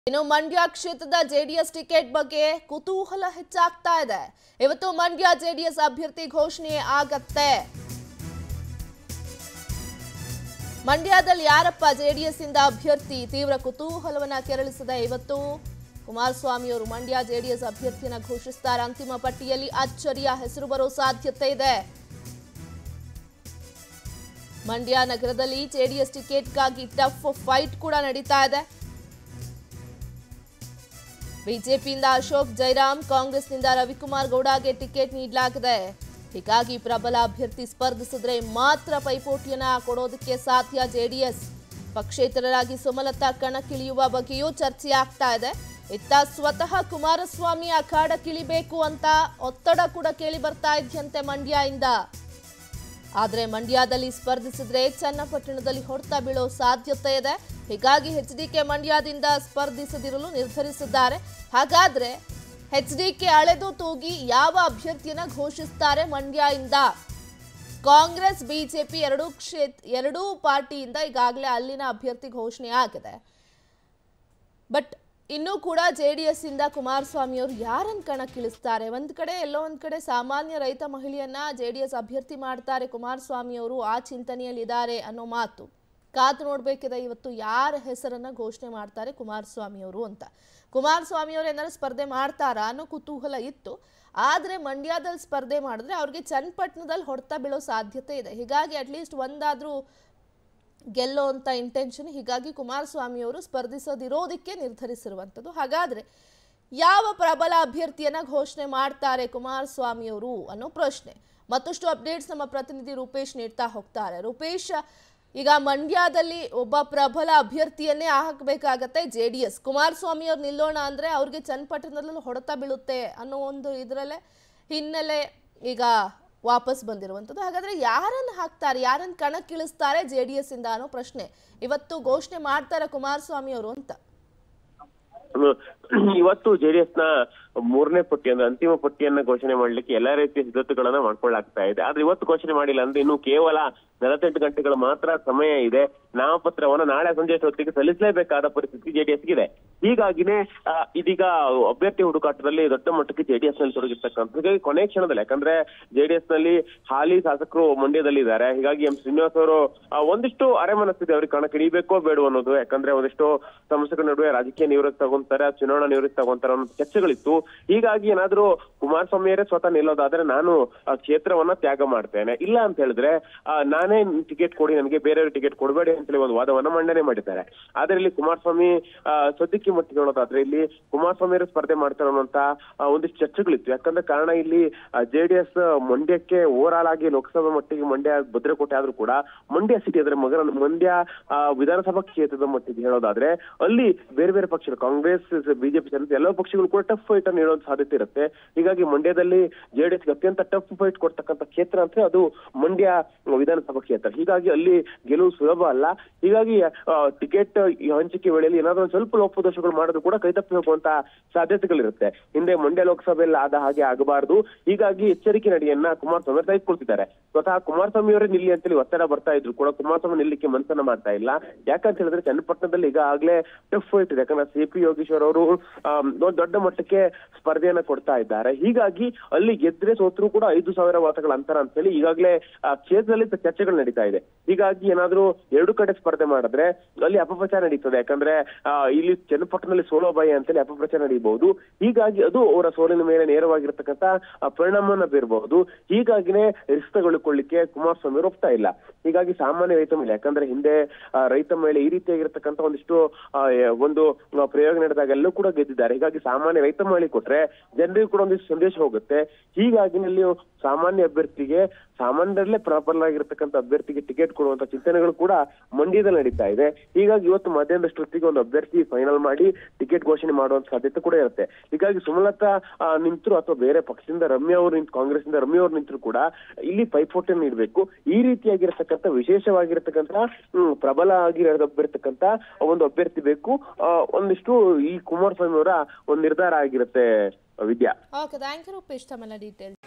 ಇನ್ನು ಮಂಡ್ಯ ಕ್ಷೇತ್ರದ JDS ticket ಬಗ್ಗೆ ಕುತೂಹಲ ಹೆಚ್ಚಾಗ್ತಾ ಇದೆ ಇವತ್ತು ಮಂಡ್ಯ ಜೆಡಿಎಸ್ ಅಭ್ಯರ್ಥಿ ಘೋಷಣೆ ಆಗತ್ತೆ ಮಂಡ್ಯದಲ್ಲಿ ಯಾರಪ್ಪ ಜೆಡಿಎಸ್ ಇಂದ ಅಭ್ಯರ್ಥಿ ತೀವ್ರ ಕುತೂಹಲವನ್ನ ಕೆರಳಿಸಿದೆ ಇವತ್ತು ಕುಮಾರಸ್ವಾಮಿ ಅವರು ಮಂಡ್ಯ ಜೆಡಿಎಸ್ ಅಭ್ಯರ್ಥಿಯನ್ನ ಘೋಷಿಸ್ತಾರೆ ಅಂತಿಮ ಪಟ್ಟಿಯಲ್ಲಿ ಅಚ್ಚರಿಯ ಹೆಸರು ಬರೋ ಸಾಧ್ಯತೆ ಇದೆ ಮಂಡ್ಯ ನಗರದಲ್ಲಿ ಜೆಡಿಎಸ್ ಟಿಕೆಟ್ಗಾಗಿ ಟಫ್ ಫೈಟ್ ಕೂಡ ನಡೀತಾ ಇದೆ ಬಿಜೆಪಿಯಿಂದ ಅಶೋಕ್ ಜೈರಾಮ್ ಕಾಂಗ್ರೆಸ್ನಿಂದ ರವಿಕುಮಾರ್ ಗೌಡಗೆ ಟಿಕೆಟ್ ನೀಡಲಾಗಿದೆ ಹೀಗಾಗಿ ಪ್ರಬಲ ಅಭ್ಯರ್ಥಿ ಸ್ಪರ್ಧಿಸಿದ್ರೆ ಮಾತ್ರ ಪೈಪೋಟಿಯನ್ನ ಕೊಡೋದಕ್ಕೆ ಸಾಧ್ಯ ಜೆಡಿಎಸ್ ಪಕ್ಷೇತರರಾಗಿ ಸುಮಲತಾ ಕಣಕ್ಕಿಳಿಯುವ ಬಗ್ಗೆಯೂ ಚರ್ಚೆ ಆಗ್ತಾ ಇದೆ ಇತ್ತ ಸ್ವತಃ ಕುಮಾರಸ್ವಾಮಿ ಅಖಾಡಕ್ಕಿಳಿಬೇಕು ಅಂತ ಒತ್ತಡ ಕೂಡ ಕೇಳಿ ಬರ್ತಾ ಇದೆಯಂತೆ ಮಂಡ್ಯದಿಂದ ಆದ್ರೆ ಮಂಡ್ಯದಲ್ಲಿ ಸ್ಪರ್ಧಿಸಿದ್ರೆ ಚನ್ನಪಟ್ಟಣದಲ್ಲಿ ಹೊಡೆತ ಬೀಳೋ ಸಾಧ್ಯತೆ ಇದೆ ಹೀಗಾಗಿ ಎಚ್ ಡಿಕೆ ಮಂಡ್ಯದಿಂದ ಸ್ಪರ್ಧಿಸದಿರಲು ನಿರ್ಧರಿಸಿದ್ದಾರೆ ಹಾಗಾದ್ರೆ ಎಚ್ ಡಿಕೆ ಅಳೆದು ತೂಗಿ ಯಾವ ಅಭ್ಯರ್ಥಿಯನ್ನ ಘೋಷಿಸ್ತಾರೆ ಮಂಡ್ಯದಿಂದ ಕಾಂಗ್ರೆಸ್ ಬಿಜೆಪಿ ಎರಡೂ ಕ್ಷೇತ್ರ ಎರಡೂ ಪಾರ್ಟಿಯಿಂದ ಈಗಾಗಲೇ ಅಲ್ಲಿನ ಅಭ್ಯರ್ಥಿ ಘೋಷಣೆ ಆಗಿದೆ ಬಟ್ ಇನ್ನೂ ಕೂಡ ಜೆ ಡಿ ಎಸ್ ಇಂದ ಕುಮಾರಸ್ವಾಮಿ ಅವರು ಯಾರನ್ನ ಕಣಕ್ಕಿಳಿಸ್ತಾರೆ ಒಂದ್ ಕಡೆ ಎಲ್ಲೋ ಒಂದ್ ಕಡೆ ಸಾಮಾನ್ಯ ರೈತ ಮಹಿಳೆಯನ್ನ ಜೆ ಡಿ ಎಸ್ ಅಭ್ಯರ್ಥಿ ಮಾಡ್ತಾರೆ ಕುಮಾರಸ್ವಾಮಿ ಅವರು ಆ ಚಿಂತನೆಯಲ್ಲಿದ್ದಾರೆ ಅನ್ನೋ ಮಾತು ಕಾದು ನೋಡ್ಬೇಕಿದೆ ಇವತ್ತು ಯಾರ ಹೆಸರನ್ನ ಘೋಷಣೆ ಮಾಡ್ತಾರೆ ಕುಮಾರಸ್ವಾಮಿ ಅವರು ಅಂತ ಕುಮಾರಸ್ವಾಮಿ ಅವರು ಏನಾದ್ರು ಸ್ಪರ್ಧೆ ಮಾಡ್ತಾರಾ ಅನ್ನೋ ಕುತೂಹಲ ಇತ್ತು ಆದ್ರೆ ಮಂಡ್ಯದಲ್ಲಿ ಸ್ಪರ್ಧೆ ಮಾಡಿದ್ರೆ ಅವ್ರಿಗೆ ಚನ್ನಪಟ್ಟಣದಲ್ಲಿ ಹೊಡೆತ ಬೀಳೋ ಸಾಧ್ಯತೆ ಇದೆ ಹೀಗಾಗಿ ಅಟ್ಲೀಸ್ಟ್ ಒಂದಾದ್ರೂ ಗೆಲ್ಲೋ ಅಂತ ಇಂಟೆನ್ಷನ್ ಹೀಗಾಗಿ ಕುಮಾರಸ್ವಾಮಿ ಅವರು ಸ್ಪರ್ಧಿಸೋದಿರೋದಕ್ಕೆ ನಿರ್ಧರಿಸಿರುವಂಥದ್ದು ಹಾಗಾದ್ರೆ ಯಾವ ಪ್ರಬಲ ಅಭ್ಯರ್ಥಿಯನ್ನ ಘೋಷಣೆ ಮಾಡ್ತಾರೆ ಕುಮಾರಸ್ವಾಮಿ ಅವರು ಅನ್ನೋ ಪ್ರಶ್ನೆ ಮತ್ತಷ್ಟು ಅಪ್ಡೇಟ್ಸ್ ನಮ್ಮ ಪ್ರತಿನಿಧಿ ರೂಪೇಶ್ ನೀಡ್ತಾ ಹೋಗ್ತಾರೆ ರೂಪೇಶ್ ಈಗ ಮಂಡ್ಯದಲ್ಲಿ ಒಬ್ಬ ಪ್ರಬಲ ಅಭ್ಯರ್ಥಿಯನ್ನೇ ಹಾಕಬೇಕಾಗತ್ತೆ ಜೆ ಡಿ ಎಸ್ ಕುಮಾರಸ್ವಾಮಿ ಅವ್ರು ನಿಲ್ಲೋಣ ಅಂದ್ರೆ ಅವ್ರಿಗೆ ಚನ್ನಪಟ್ಟಣದಲ್ಲಿ ಹೊಡೆತ ಬೀಳುತ್ತೆ ಅನ್ನೋ ಒಂದು ಇದರಲ್ಲೇ ಹಿನ್ನೆಲೆ ಈಗ ವಾಪಸ್ ಬಂದಿರುವಂಥದ್ದು ಹಾಗಾದ್ರೆ ಯಾರನ್ನ ಹಾಕ್ತಾರೆ ಯಾರನ್ನ ಕಣಕ್ಕಿಳಿಸ್ತಾರೆ ಜೆ ಡಿ ಎಸ್ ಇಂದ ಅನ್ನೋ ಪ್ರಶ್ನೆ ಇವತ್ತು ಘೋಷಣೆ ಮಾಡ್ತಾರೆ ಕುಮಾರಸ್ವಾಮಿ ಅವರು ಅಂತ ಇವತ್ತು ಜೆಡಿಎಸ್ ನ ಮೂರನೇ ಪಟ್ಟಿ ಅಂದ್ರೆ ಅಂತಿಮ ಪಟ್ಟಿಯನ್ನ ಘೋಷಣೆ ಮಾಡ್ಲಿಕ್ಕೆ ಎಲ್ಲಾ ರೀತಿಯ ಸಿದ್ಧತೆಗಳನ್ನ ಮಾಡ್ಕೊಳ್ಳಾಗ್ತಾ ಇದೆ ಆದ್ರೆ ಇವತ್ತು ಘೋಷಣೆ ಮಾಡಿಲ್ಲ ಅಂದ್ರೆ ಇನ್ನು ಕೇವಲ ನಲವತ್ತೆಂಟು ಗಂಟೆಗಳ ಮಾತ್ರ ಸಮಯ ಇದೆ ನಾಮಪತ್ರವನ್ನ ನಾಳೆ ಸಂಜೆ ಹೊತ್ತಿಗೆ ಸಲ್ಲಿಸಲೇಬೇಕಾದ ಪರಿಸ್ಥಿತಿ ಜೆಡಿಎಸ್ ಇದೆ ಹೀಗಾಗಿನೇ ಆ, ಇದೀಗ ಅಭ್ಯರ್ಥಿ ಹುಡುಕಾಟದಲ್ಲಿ ದೊಡ್ಡ ಮಟ್ಟಕ್ಕೆ ಜೆಡಿಎಸ್ ನಲ್ಲಿ ತೊಡಗಿರ್ತಕ್ಕಂಥ ಹೀಗಾಗಿ ಕೊನೆ ಕ್ಷಣದಲ್ಲಿ ಯಾಕಂದ್ರೆ ಜೆಡಿಎಸ್ ನಲ್ಲಿ ಹಾಲಿ ಶಾಸಕರು ಮಂಡ್ಯದಲ್ಲಿ ಇದ್ದಾರೆ ಹೀಗಾಗಿ ಎಂ ಶ್ರೀನಿವಾಸ್ ಅವರು ಆ, ಒಂದಿಷ್ಟು ಅರೆಮನಸ್ಸಿದೆ ಅವ್ರಿಗೆ ಕಣಕ್ಕೆ ಹಿಡಿಬೇಕೋ ಬೇಡವೋ ಅನ್ನೋದು ಯಾಕಂದ್ರೆ ಒಂದಿಷ್ಟು ಸಮಸ್ಯೆಗಳ ನಡುವೆ ರಾಜಕೀಯ ನಿವೃತ್ತಿ ತಗೊಂತಾರೆ ಚುನಾವಣಾ ನಿವೃತ್ತಿ ತಗೊಂತಾರೆ ಅನ್ನೋ ಚರ್ಚೆಗಳಿತ್ತು ಹೀಗಾಗಿ ಏನಾದ್ರೂ ಕುಮಾರಸ್ವಾಮಿಯವರೇ ಸ್ವತಃ ನಿಲ್ಲೋದಾದ್ರೆ ನಾನು ಆ ಕ್ಷೇತ್ರವನ್ನ ತ್ಯಾಗ ಮಾಡ್ತೇನೆ ಇಲ್ಲ ಅಂತ ಹೇಳಿದ್ರೆ ಆ, ನಾನೇ ಟಿಕೆಟ್ ಕೊಡಿ ನನಗೆ ಬೇರೆಯವ್ರಿಗೆ ಟಿಕೆಟ್ ಕೊಡಬೇಡಿ ಅಂತೇಳಿ ಒಂದು ವಾದವನ್ನ ಮಂಡನೆ ಮಾಡಿದ್ದಾರೆ ಆದ್ರೆ ಇಲ್ಲಿ ಕುಮಾರಸ್ವಾಮಿ ಆ, ಸದ್ಯಕ್ಕೆ ಮಟ್ಟಿಗೆ ನೋಡೋದಾದ್ರೆ ಇಲ್ಲಿ ಕುಮಾರಸ್ವಾಮಿ ಅವರು ಸ್ಪರ್ಧೆ ಮಾಡ್ತಾರೆ ಅನ್ನೋಂತ ಆ, ಒಂದಿಷ್ಟು ಚರ್ಚೆಗಳಿತ್ತು ಯಾಕಂದ್ರೆ ಕಾರಣ ಇಲ್ಲಿ ಜೆಡಿಎಸ್ ಮಂಡ್ಯಕ್ಕೆ ಓವರ್ ಆಲ್ ಆಗಿ ಲೋಕಸಭಾ ಮಟ್ಟಿಗೆ ಮಂಡ್ಯ ಭದ್ರಕೋಟೆ ಆದ್ರೂ ಕೂಡ ಮಂಡ್ಯ ಸಿಟಿ ಅಂದ್ರೆ ಮಗನ ಮಂಡ್ಯ ಆ, ವಿಧಾನಸಭಾ ಕ್ಷೇತ್ರದ ಮಟ್ಟಿಗೆ ಹೇಳೋದಾದ್ರೆ ಅಲ್ಲಿ ಬೇರೆ ಬೇರೆ ಪಕ್ಷಗಳು ಕಾಂಗ್ರೆಸ್ ಬಿಜೆಪಿ ಸೇರಿದಂತೆ ಎಲ್ಲ ಪಕ್ಷಗಳು ಕೂಡ ಟಫ್ ಫೈಟ್ ಅನ್ನು ನೀಡೋ ಸಾಧ್ಯತೆ ಇರುತ್ತೆ ಹೀಗಾಗಿ ಮಂಡ್ಯದಲ್ಲಿ ಜೆಡಿಎಸ್ ಅತ್ಯಂತ ಟಫ್ ಫೈಟ್ ಕೊಡ್ತಕ್ಕಂಥ ಕ್ಷೇತ್ರ ಅಂದ್ರೆ ಅದು ಮಂಡ್ಯ ವಿಧಾನಸಭಾ ಕ್ಷೇತ್ರ ಹೀಗಾಗಿ ಅಲ್ಲಿ ಗೆಲುವು ಸುಲಭ ಅಲ್ಲ ಹೀಗಾಗಿ ಟಿಕೆಟ್ ಹಂಚಿಕೆ ವೇಳೆಯಲ್ಲಿ ಏನಾದ್ರೂ ಒಂದ್ ಸ್ವಲ್ಪ ಲೋಪದೋಷಗಳು ಮಾಡಿದ್ರು ಕೂಡ ಕೈತಪ್ಪಿ ಹೋಗುವಂತ ಸಾಧ್ಯತೆಗಳಿರುತ್ತೆ ಹಿಂದೆ ಮಂಡ್ಯ ಲೋಕಸಭೆಯಲ್ಲಿ ಆದ ಹಾಗೆ ಆಗಬಾರದು ಹೀಗಾಗಿ ಎಚ್ಚರಿಕೆ ನಡೆಯನ್ನ ಕುಮಾರಸ್ವಾಮಿ ತೆಗೆದುಕೊಳ್ತಿದ್ದಾರೆ ಸ್ವತಃ ಕುಮಾರಸ್ವಾಮಿ ಅವರೇ ನಿಲ್ಲಿ ಅಂತೇಳಿ ಒತ್ತಡ ಬರ್ತಾ ಇದ್ರು ಕೂಡ ಕುಮಾರಸ್ವಾಮಿ ನಿಲ್ಲಿಕ್ಕೆ ಮನಸ್ಸನ್ನ ಮಾಡ್ತಾ ಇಲ್ಲ ಯಾಕಂತ ಹೇಳಿದ್ರೆ ಚನ್ನಪಟ್ಟಣದಲ್ಲಿ ಈಗ ಆಗ್ಲೇ ಟಫ್ ಫೈಟ್ ಇದೆ ಯಾಕಂದ್ರೆ ಸಿ ಪಿ ಯೋಗೇಶ್ವರ್ ಅವರು ಆಮ್, ಒಂದ್ ದೊಡ್ಡ ಮಟ್ಟಕ್ಕೆ ಸ್ಪರ್ಧೆಯನ್ನ ಕೊಡ್ತಾ ಇದ್ದಾರೆ ಹೀಗಾಗಿ ಅಲ್ಲಿ ಗೆದ್ರೆ ಸೋತ್ರು ಕೂಡ ಐದು ಸಾವಿರ ಮತಗಳ ಅಂತರ ಅಂತ ಹೇಳಿ ಈಗಾಗಲೇ ಆ ಕ್ಷೇತ್ರದಲ್ಲಿ ಚರ್ಚೆಗಳು ನಡೀತಾ ಇದೆ ಹೀಗಾಗಿ ಏನಾದ್ರೂ ಎರಡು ಕಡೆ ಸ್ಪರ್ಧೆ ಮಾಡಿದ್ರೆ ಅಲ್ಲಿ ಅಪಪ್ರಚಾರ ನಡೀತದೆ ಯಾಕಂದ್ರೆ ಆ, ಇಲ್ಲಿ ಚನ್ನಪಟ್ಟಣದಲ್ಲಿ ಸೋಲೋ ಭಯ ಅಂತೇಳಿ ಅಪಪ್ರಚಾರ ನಡೀಬಹುದು ಹೀಗಾಗಿ ಅದು ಅವರ ಸೋಲಿನ ಮೇಲೆ ನೇರವಾಗಿರ್ತಕ್ಕಂಥ ಆ, ಪರಿಣಾಮವನ್ನ ಬೀರಬಹುದು ಹೀಗಾಗಿನೇ ರಿಸ್ಕ್ ತಗೊಳ್ಳಿಕೊಳ್ಳಿಕ್ಕೆ ಕುಮಾರಸ್ವಾಮಿ ಅವರು ಒಪ್ತಾ ಇಲ್ಲ ಹೀಗಾಗಿ ಸಾಮಾನ್ಯ ರೈತ ಮೇಲೆ ಯಾಕಂದ್ರೆ ಹಿಂದೆ ಆ, ರೈತ ಮೇಲೆ ಈ ರೀತಿಯಾಗಿರ್ತಕ್ಕಂಥ ಒಂದಿಷ್ಟು ಆ, ಎ- ಒಂದು ಆ, ಪ್ರಯೋಗ ನಡೆದಾಗ ಎಲ್ಲೂ ಕೂಡ ಗೆದ್ದಿದ್ದಾರೆ ಹೀಗಾಗಿ ಸಾಮಾನ್ಯ ರೈತ ಮಹಿಳೆ ಕೊಟ್ರೆ ಜನರಿಗೂ ಕೂಡ ಒಂದಿಷ್ಟು ಸಂದೇಶ ಹೋಗುತ್ತೆ ಹೀಗಾಗಿ ಇಲ್ಲಿ ಸಾಮಾನ್ಯ ಅಭ್ಯರ್ಥಿಗೆ ಸಾಮಾನ್ಯರಲ್ಲೇ ಪ್ರಬಲ ಆಗಿರ್ತಕ್ಕಂಥ ಅಭ್ಯರ್ಥಿಗೆ ಟಿಕೆಟ್ ಕೊಡುವಂತ ಚಿಂತನೆಗಳು ಕೂಡ ಮಂಡ್ಯದಲ್ಲಿ ನಡೀತಾ ಇದೆ ಹೀಗಾಗಿ ಇವತ್ತು ಮಧ್ಯಾಹ್ನದಷ್ಟೊತ್ತಿಗೆ ಒಂದು ಅಭ್ಯರ್ಥಿ ಫೈನಲ್ ಮಾಡಿ ಟಿಕೆಟ್ ಘೋಷಣೆ ಮಾಡುವಂತ ಸಾಧ್ಯತೆ ಕೂಡ ಇರುತ್ತೆ ಹೀಗಾಗಿ ಸುಮಲತಾ ಆ, ನಿಂತರು ಅಥವಾ ಬೇರೆ ಪಕ್ಷದಿಂದ ರಮ್ಯಾ ಅವರು ನಿಂತು ಕಾಂಗ್ರೆಸ್ ಇಂದ ರಮ್ಯಾ ಅವರು ನಿಂತರು ಕೂಡ ಇಲ್ಲಿ ಪೈಪೋಟಿಯನ್ನು ನೀಡಬೇಕು ಈ ರೀತಿಯಾಗಿರ್ತಕ್ಕಂಥ ವಿಶೇಷವಾಗಿರ್ತಕ್ಕಂಥ ಹ್ಮ್, ಪ್ರಬಲ ಆಗಿರತಕ್ಕಂಥ ಒಂದು ಅಭ್ಯರ್ಥಿ ಬೇಕು ಆ, ಒಂದಿಷ್ಟು ಈ ಕುಮಾರಸ್ವಾಮಿ ಅವರ ಒಂದು ನಿರ್ಧಾರ ಆಗಿರುತ್ತೆ Vidya okay thank you Rupesh ತಮ್ಮೆಲ್ಲ ಡೀಟೇಲ್ಸ್